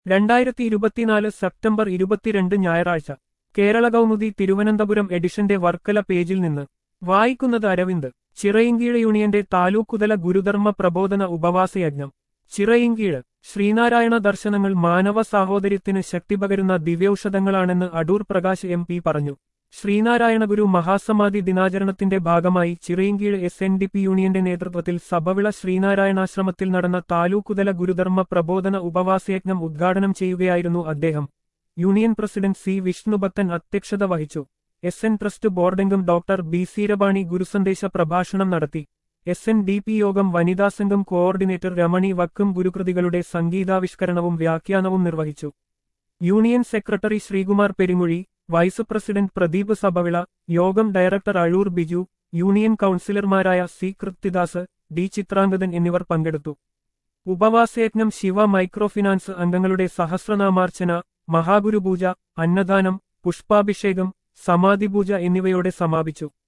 രണ്ടായിരത്തി ഇരുപത്തിനാല് സെപ്റ്റംബർ ഇരുപത്തിരണ്ട് ഞായറാഴ്ച കേരള കൗമുദി തിരുവനന്തപുരം എഡിഷന്റെ വർക്കല പേജിൽ നിന്ന് വായിക്കുന്നത് അരവിന്ദ് ചിറയിൻകീഴ് യൂണിയന്റെ താലൂക്കുതല ഗുരുധർമ്മ പ്രബോധന ഉപവാസയജ്ഞം ചിറയിൻകീഴ് ശ്രീനാരായണ ദർശനങ്ങൾ മാനവ സാഹോദര്യത്തിന് ശക്തി പകരുന്ന ദിവ്യൌഷധങ്ങളാണെന്ന് അടൂർ പ്രകാശ് എം പി പറഞ്ഞു ശ്രീനാരായണ ഗുരു മഹാസമാധി ദിനാചരണത്തിന്റെ ഭാഗമായി Chirayinkeezhu S N D P യൂണിയന്റെ നേതൃത്വത്തിൽ സഭവിള ശ്രീനാരായണാശ്രമത്തിൽ നടന്ന താലൂക്കുതല ഗുരുധർമ്മ പ്രബോധന ഉപവാസയജ്ഞം ഉദ്ഘാടനം ചെയ്യുകയായിരുന്നു അദ്ദേഹം യൂണിയൻ പ്രസിഡന്റ് സി വിഷ്ണുഭക്തൻ അധ്യക്ഷത വഹിച്ചു എസ് എൻ ട്രസ്റ്റ് ബോർഡംഗം ഡോക്ടർ ബി സീരബാണി ഗുരുസന്ദേശ പ്രഭാഷണം നടത്തി എസ് എൻ ഡി പി യോഗം വനിതാ സംഘം കോർഡിനേറ്റർ രമണി വക്കും ഗുരുകൃതികളുടെ സംഗീതാവിഷ്കരണവും വ്യാഖ്യാനവും നിർവഹിച്ചു union secretary Sreekumar Perunguzhi vice president Pradeep Sabhavila യോഗം ഡയറക്ടർ അഴൂർ ബിജു യൂണിയൻ കൌൺസിലർമാരായ സി കൃത്തിദാസ് ഡി ചിത്രാംഗതൻ എന്നിവർ പങ്കെടുത്തു ഉപവാസയജ്ഞം ശിവ മൈക്രോഫിനാൻസ് അംഗങ്ങളുടെ സഹസ്രനാമാർച്ചന മഹാഗുരുപൂജ അന്നദാനം പുഷ്പാഭിഷേകം സമാധിപൂജ എന്നിവയോടെ സമാപിച്ചു